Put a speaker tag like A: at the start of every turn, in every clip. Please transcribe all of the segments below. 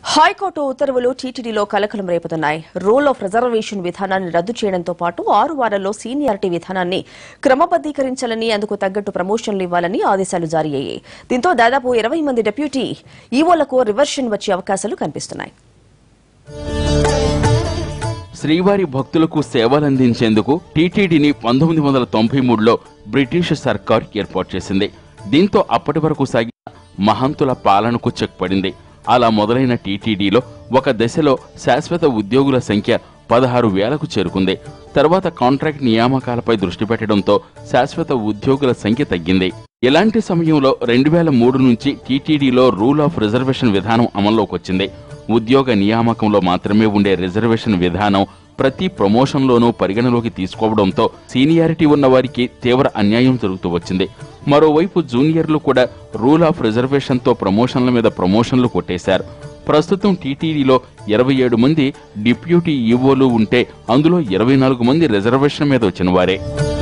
A: high court ఉత్తర్వులు టీటీడీలో కలకలం రేపుతున్నాయి రూల్ ఆఫ్ రిజర్వేషన్ విధానాన్ని రద్దు చేయడంతో పాటు ఆరు వారాల్లో సీనియారిటీ విధానాన్ని క్రమబద్దీకరించాలని అందుకు తగ్గట్టు ప్రమోషన్లు ఇవ్వాలని ఆదేశాలు జారీ అయ్యాయి దీంతో దాదాపు ఇరవై మంది డెప్యూటీ ఈవోలకు రివర్షన్ వచ్చే అవకాశాలు కనిపిస్తున్నాయి
B: శ్రీవారి భక్తులకు సేవలందించేందుకు టీటీడీని పంతొమ్మిది వందల తొంభై మూడులో బ్రిటిష్ సర్కార్ ఏర్పాటు చేసింది దీంతో అప్పటి వరకు సాగిన మహంతుల పాలనకు చెక్ పడింది అలా మొదలైన టీటీడీలో ఒక దశలో శాశ్వత ఉద్యోగుల సంఖ్య పదహారు వేలకు చేరుకుంది తర్వాత కాంట్రాక్ట్ నియామకాలపై దృష్టి పెట్టడంతో శాశ్వత ఉద్యోగుల సంఖ్య తగ్గింది ఇలాంటి సమయంలో రెండు వేల మూడు నుంచి టీటీడీలో రూల్ ఆఫ్ రిజర్వేషన్ విధానం అమల్లోకి వచ్చింది ఉద్యోగ నియామకంలో మాత్రమే ఉండే రిజర్వేషన్ విధానం ప్రతి ప్రమోషన్లోనూ పరిగణలోకి తీసుకోవడంతో సీనియారిటీ ఉన్న వారికి తీవ్ర అన్యాయం జరుగుతూ వచ్చింది మరోవైపు జూనియర్లు కూడా రూల్ ఆఫ్ రిజర్వేషన్తో ప్రమోషన్ల మీద ప్రమోషన్లు కొట్టేశారు ప్రస్తుతం టీటీడీలో ఇరవై ఏడు మంది డిప్యూటీ ఈవోలు ఉంటే అందులో ఇరవై నాలుగు మంది రిజర్వేషన్ మీద వచ్చిన వారే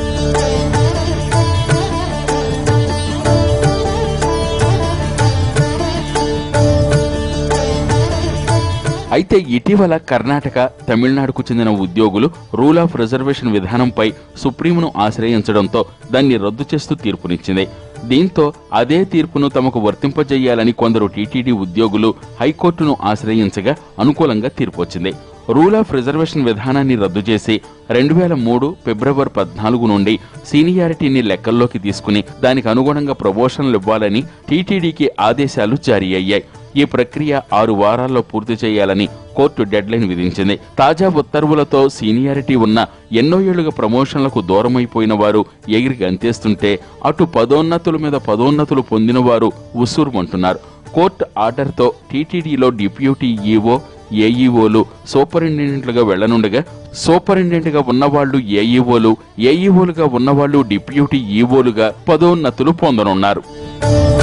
B: అయితే ఇటీవల కర్ణాటక తమిళనాడుకు చెందిన ఉద్యోగులు రూల్ ఆఫ్ రిజర్వేషన్ విధానంపై సుప్రీంను ఆశ్రయించడంతో దాన్ని రద్దు చేస్తూ తీర్పునిచ్చింది దీంతో అదే తీర్పును తమకు వర్తింపజేయాలని కొందరు టీటీడీ ఉద్యోగులు హైకోర్టును ఆశ్రయించగా అనుకూలంగా తీర్పు వచ్చింది రూల్ ఆఫ్ రిజర్వేషన్ విధానాన్ని రద్దు చేసి రెండు వేల మూడు ఫిబ్రవరి పద్నాలుగు నుండి సీనియారిటీని లెక్కల్లోకి తీసుకుని దానికి అనుగుణంగా ప్రమోషన్లు ఇవ్వాలని టీటీడీకి ఆదేశాలు జారీ అయ్యాయి ఈ ప్రక్రియ ఆరు వారాల్లో పూర్తి చేయాలని కోర్టు డెడ్లైన్ విధించింది తాజా ఉత్తర్వులతో సీనియారిటీ ఉన్న ఎన్నో ఏళ్లుగా ప్రమోషన్లకు దూరమైపోయిన వారు ఎగిరి గంతేస్తుంటే అటు పదోన్నతుల మీద పదోన్నతులు పొందిన వారు ఉస్సురుమంటున్నారు కోర్టు ఆర్డర్తో టీటీడీలో డిప్యూటీ ఈవో ఏఈఓలు సూపరింటెండెంట్లుగా వెళ్లనుండగా సూపరింటెండెంట్గా ఉన్నవాళ్లు ఏఈఓలు ఏఈఓలుగా ఉన్నవాళ్లు డిప్యూటీ ఈవోలుగా పదోన్నతులు పొందనున్నారు